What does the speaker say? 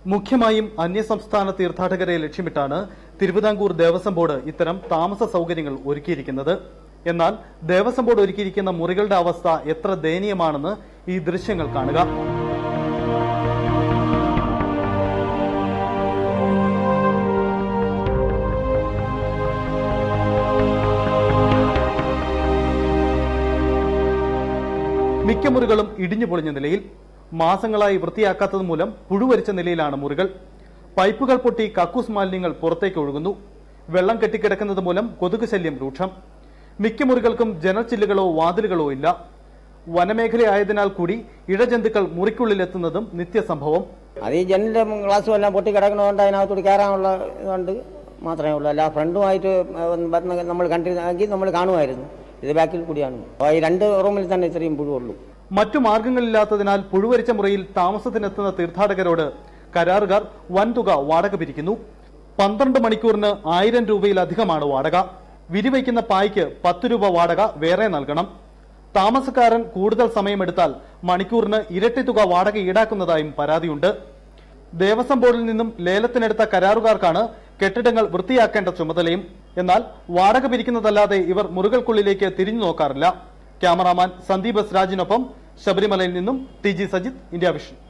മുഖ്യമായും അന്യസംസ്ഥാന തീർത്ഥാടകരെ ലക്ഷ്യമിട്ടാണ് തിരുവിതാംകൂർ ദേവസ്വം ബോർഡ് ഇത്തരം താമസ സൗകര്യങ്ങൾ ഒരുക്കിയിരിക്കുന്നത് എന്നാൽ ദേവസ്വം ബോർഡ് ഒരുക്കിയിരിക്കുന്ന മുറികളുടെ അവസ്ഥ എത്ര ദയനീയമാണെന്ന് ഈ ദൃശ്യങ്ങൾ കാണുക മിക്ക മുറികളും ഇടിഞ്ഞു പൊളിഞ്ഞ നിലയിൽ മാസങ്ങളായി വൃത്തിയാക്കാത്തത് മൂലം പുഴുവരിച്ച നിലയിലാണ് മുറികൾ പൈപ്പുകൾ പൊട്ടി കക്കൂസ് മാലിന്യങ്ങൾ പുറത്തേക്ക് ഒഴുകുന്നു വെള്ളം കെട്ടിക്കിടക്കുന്നത് മൂലം കൊതുക് ശല്യം രൂക്ഷം മിക്ക മുറികൾക്കും ജനൽച്ചില്ലുകളോ വാതിലുകളോ ഇല്ല വനമേഖലയായതിനാൽ കൂടി ഇഴജന്തുക്കൾ മുറിക്കുള്ളിലെത്തുന്നതും നിത്യസംഭവം അത് ഈ ജനലിന്റെ ഗ്ലാസ്സും എല്ലാം പൊട്ടി കിടക്കുന്നതുകൊണ്ട് അതിനകത്തോട്ട് കയറാനുള്ള ഇതുകൊണ്ട് മാത്രമേ ഉള്ളൂ അല്ല ഫ്രണ്ടുമായിട്ട് വരുന്ന നമ്മൾ കണ്ടിരുന്നെങ്കിൽ നമ്മൾ കാണുമായിരുന്നു ഇത് ബാക്കിൽ കൂടിയാണ് അപ്പോൾ ഈ രണ്ട് റൂമിൽ തന്നെ ഇത്രയും പുഴുവുള്ളൂ മറ്റു മാർഗങ്ങളില്ലാത്തതിനാൽ പുഴുവരിച്ച മുറിയിൽ താമസത്തിനെത്തുന്ന തീർത്ഥാടകരോട് കരാറുകാർ വൻതുക വാടക പിരിക്കുന്നു പന്ത്രണ്ട് മണിക്കൂറിന് ആയിരം രൂപയിലധികമാണ് വാടക വിരിവയ്ക്കുന്ന പായ്ക്ക് പത്ത് രൂപ വാടക വേറെ നൽകണം താമസക്കാരൻ കൂടുതൽ സമയമെടുത്താൽ മണിക്കൂറിന് ഇരട്ടി തുക വാടക ഈടാക്കുന്നതായും പരാതിയുണ്ട് ദേവസ്വം ബോർഡിൽ നിന്നും ലേലത്തിനെടുത്ത കരാറുകാർക്കാണ് കെട്ടിടങ്ങൾ വൃത്തിയാക്കേണ്ട ചുമതലയും എന്നാൽ വാടക പിരിക്കുന്നതല്ലാതെ ഇവർ മുറികൾക്കുള്ളിലേക്ക് തിരിഞ്ഞു നോക്കാറില്ല ക്യാമറാമാൻ സന്ദീപ് എസ് രാജിനൊപ്പം ശബരിമലയിൽ നിന്നും T G Sajith India vision